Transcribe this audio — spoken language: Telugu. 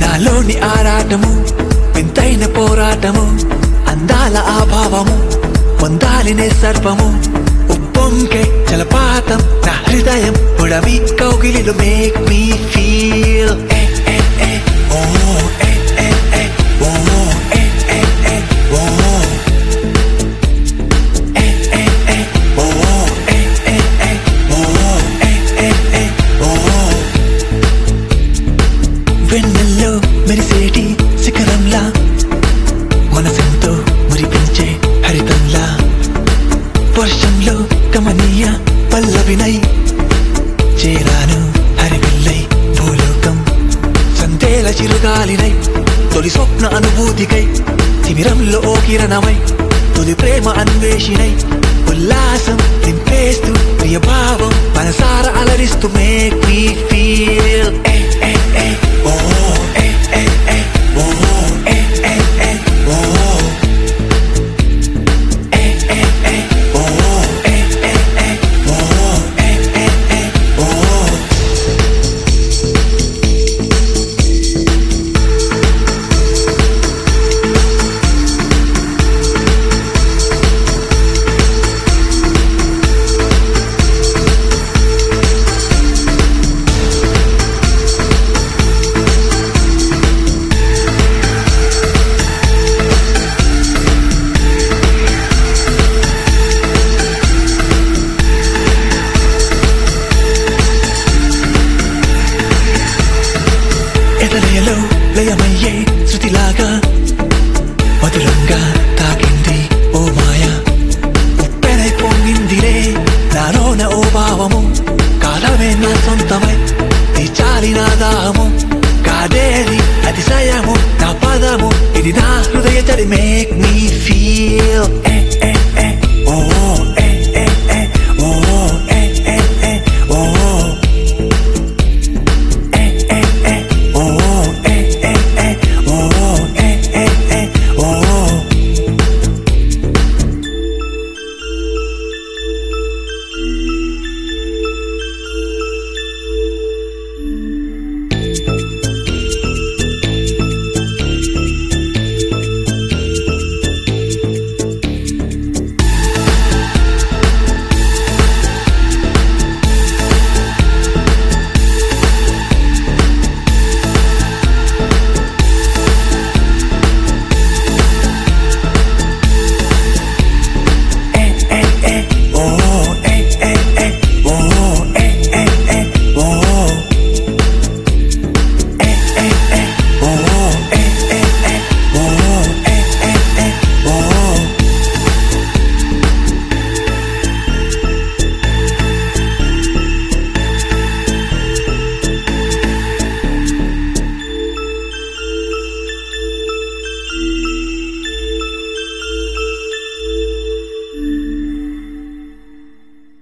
నాలోని ఆరాటము వింతైన పోరాటము అందాల ఆభావము పొందాలినే సర్వము ఉప్పొంకే జలపాతం నా హృదయం ఉడమి కౌగిలిలు మేక్ మీ ఫీల్ వెన్నెల్లో మెరిసేటి శిఖరంలా మనసెంతో మురిపించే హరితంలా వర్షంలో కమనీయ పల్లవినై చేరాను హరివిల్లై భూలోకం సంతేల చిరుగాలినై తొలి స్వప్న అనుభూతికై తిమిరంలో ఓ కిరణమై తొలి ప్రేమ అన్వేషినై ఉల్లాసం నింపేస్తూ ప్రియభావం మనసార అలరిస్తూ మేక్ మీ ఫీల్ ఎదలయలో లయమయ్యే శృతిలాగా మధురంగా తాకింది ఓ మాయ ఉప్పెనై పొంగిందిలే నాలోన ఓ భావము కాలమే నా సొంతమై తీర్చాలి నా దాహము కాదేది అతిశయము నా పదము ఇది నా హృదయ చడి మేక్ మీ ఫీల్